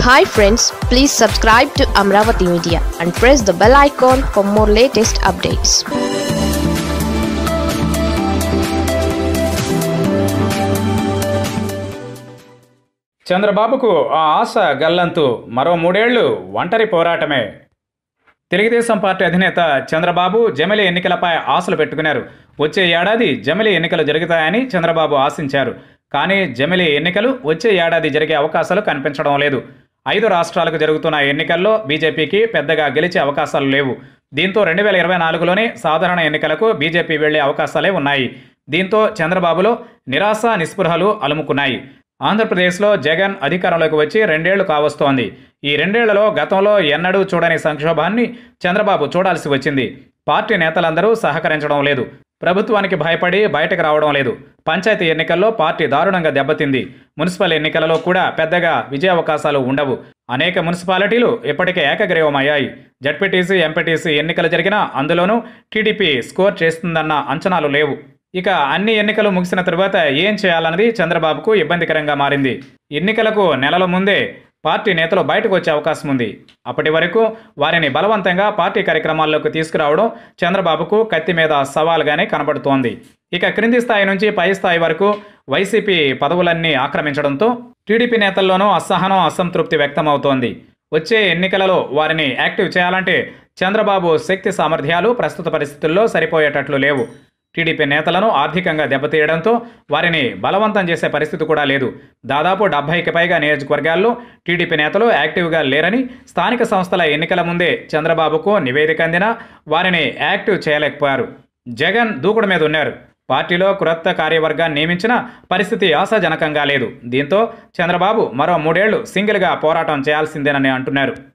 hi friends please subscribe to Amaravati media and press the bell icon for more latest updates చంద్రబాబుకు ఆ ఆశ గల్లంతు మరో మూడేళ్లు ఒంటరి పోరాటమే తెలుగుదేశం పార్టీ అధినేత చంద్రబాబు జమిలి ఎన్నికలపై ఆశలు పెట్టుకున్నారు వచ్చే ఏడాది జమిలి ఎన్నికలు జరుగుతాయని చంద్రబాబు ఆశించారు కానీ జమిలి ఎన్నికలు వచ్చే ఏడాది జరిగే అవకాశాలు కనిపించడం లేదు ఐదు రాష్ట్రాలకు జరుగుతున్న ఎన్నికల్లో బీజేపీకి పెద్దగా గెలిచే అవకాశాలు లేవు దీంతో రెండు వేల ఇరవై నాలుగులోనే సాధారణ ఎన్నికలకు బీజేపీ వెళ్లే అవకాశాలే ఉన్నాయి దీంతో చంద్రబాబులో నిరాశ నిస్పృహలు అలుముకున్నాయి ఆంధ్రప్రదేశ్లో జగన్ అధికారంలోకి వచ్చి రెండేళ్లు కావస్తోంది ఈ రెండేళ్లలో గతంలో ఎన్నడూ చూడని సంక్షోభాన్ని చంద్రబాబు చూడాల్సి వచ్చింది పార్టీ నేతలందరూ సహకరించడం లేదు ప్రభుత్వానికి భయపడి బయటకు రావడం లేదు పంచాయతీ ఎన్నికల్లో పార్టీ దారుణంగా దెబ్బతింది మున్సిపల్ ఎన్నికలలో కూడా పెద్దగా విజయావకాశాలు ఉండవు అనేక మున్సిపాలిటీలు ఇప్పటికే ఏకగ్రీవమయ్యాయి జడ్పీటీసీ ఎంపీటీసీ ఎన్నికలు జరిగినా అందులోనూ టీడీపీ స్కోర్ చేస్తుందన్న అంచనాలు లేవు ఇక అన్ని ఎన్నికలు ముగిసిన తరువాత ఏం చేయాలన్నది చంద్రబాబుకు ఇబ్బందికరంగా మారింది ఎన్నికలకు నెలల ముందే పార్టీ నేతలు బయటకు వచ్చే అవకాశం ఉంది అప్పటి వరకు వారిని బలవంతంగా పార్టీ కార్యక్రమాల్లోకి తీసుకురావడం చంద్రబాబుకు కత్తి మీద సవాల్గానే కనబడుతోంది ఇక క్రింది స్థాయి నుంచి పై స్థాయి వరకు వైసీపీ పదవులన్నీ ఆక్రమించడంతో టీడీపీ నేతల్లోనూ అసహనం అసంతృప్తి వ్యక్తమవుతోంది వచ్చే ఎన్నికలలో వారిని యాక్టివ్ చేయాలంటే చంద్రబాబు శక్తి సామర్థ్యాలు ప్రస్తుత పరిస్థితుల్లో సరిపోయేటట్లు లేవు టీడీపీ నేతలను ఆర్థికంగా దెబ్బతీయడంతో వారిని బలవంతం చేసే పరిస్థితి కూడా లేదు దాదాపు డెబ్బైకి పైగా నియోజకవర్గాల్లో టీడీపీ నేతలు యాక్టివ్గా లేరని స్థానిక సంస్థల ఎన్నికల ముందే చంద్రబాబుకు నివేదిక అందినా వారిని యాక్టివ్ చేయలేకపోయారు జగన్ దూకుడు మీద ఉన్నారు పార్టీలో క్రొత్త కార్యవర్గాన్ని నియమించిన పరిస్థితి ఆశాజనకంగా లేదు దీంతో చంద్రబాబు మరో మూడేళ్లు సింగిల్గా పోరాటం చేయాల్సిందేనని అంటున్నారు